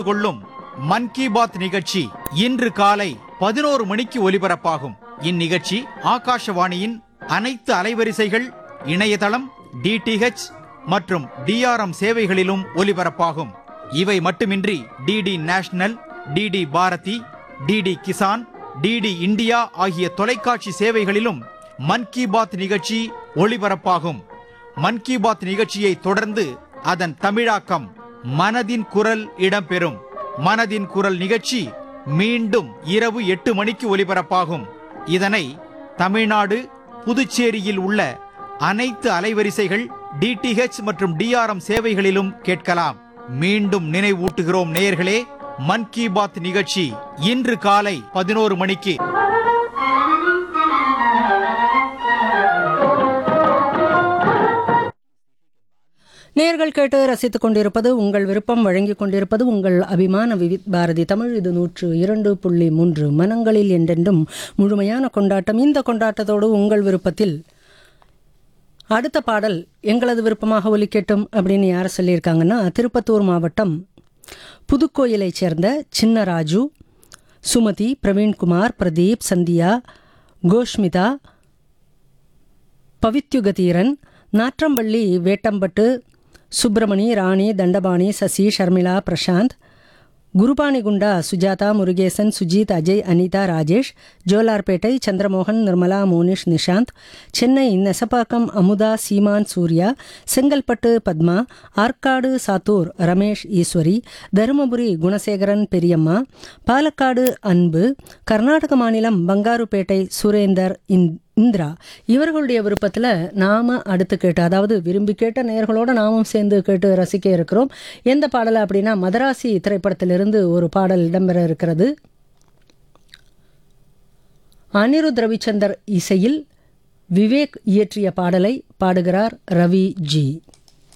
கொள்ளும் மன் கி பாத் நிகழ்ச்சி இன்று காலை பதினோரு மணிக்கு ஒலிபரப்பாகும் இந்நிகழ்ச்சி ஆகாஷவாணியின் அனைத்து அலைவரிசைகள் இணையதளம் டிடிஹெச் மற்றும் டிஆர்எம் சேவைகளிலும் ஒலிபரப்பாகும் இவை மட்டுமின்றி DD national DD Bharati DD Kisan DD India ஆகிய தொலைக்காட்சி சேவைகளிலும் மன் கி பாத் நிகழ்ச்சி ஒளிபரப்பாகும் மன் கி பாத் நிகழ்ச்சியை தொடர்ந்து அதன் தமிழாக்கம் மனதின் குரல் இடம்பெறும் மனதின் குரல் நிகழ்ச்சி மீண்டும் இரவு எட்டு மணிக்கு ஒலிபரப்பாகும் இதனை தமிழ்நாடு புதுச்சேரியில் உள்ள அனைத்து அலைவரிசைகள் டிடிஹெச் மற்றும் டிஆர்எம் சேவைகளிலும் கேட்கலாம் மீண்டும் நினைவூட்டுகிறோம் நேயர்களே மன் கி பாத் நிகழ்ச்சி இன்று காலை பதினோரு மணிக்கு நேர்கள் கேட்டு ரசித்துக் கொண்டிருப்பது உங்கள் விருப்பம் வழங்கிக் கொண்டிருப்பது உங்கள் அபிமான விவித் பாரதி தமிழ் இது நூற்று இரண்டு புள்ளி மூன்று மனங்களில் என்றென்றும் முழுமையான கொண்டாட்டம் இந்த கொண்டாட்டத்தோடு உங்கள் விருப்பத்தில் அடுத்த பாடல் எங்களது விருப்பமாக ஒலிக்கட்டும் அப்படின்னு யார் சொல்லியிருக்காங்கன்னா திருப்பத்தூர் மாவட்டம் புதுக்கோயிலைச் சேர்ந்த சின்னராஜு சுமதி பிரவீன்குமார் பிரதீப் சந்தியா கோஷ்மிதா பவித்யுகதீரன் நாற்றம்பள்ளி வேட்டம்பட்டு சுப்பிரமணி ராணி தண்டபாணி சசி ஷர்மிளா பிரசாந்த் குருபானிகுண்டா சுஜாதா முருகேசன் சுஜித் அஜய் அனிதா ராஜேஷ் ஜோலார்பேட்டை சந்திரமோகன் நிர்மலா மோனிஷ் நிஷாந்த் சென்னை நெசப்பாக்கம் அமுதா சீமான் சூர்யா செங்கல்பட்டு பத்மா ஆற்காடு சாத்தூர் ரமேஷ் ஈஸ்வரி தருமபுரி குணசேகரன் பெரியம்மா பாலக்காடு அன்பு கர்நாடக மாநிலம் பங்காருப்பேட்டை சுரேந்தர் இந் இந்திரா இவர்களுடைய விருப்பத்தில் நாம் அடுத்து கேட்டு அதாவது விரும்பி கேட்ட நேர்களோட நாமும் சேர்ந்து கேட்டு ரசிக்க இருக்கிறோம் எந்த பாடலை அப்படின்னா மதராசி திரைப்படத்திலிருந்து ஒரு பாடல் இடம்பெற இருக்கிறது அனிருத் ரவிச்சந்தர் இசையில் விவேக் இயற்றிய பாடலை பாடுகிறார் ரவி ஜி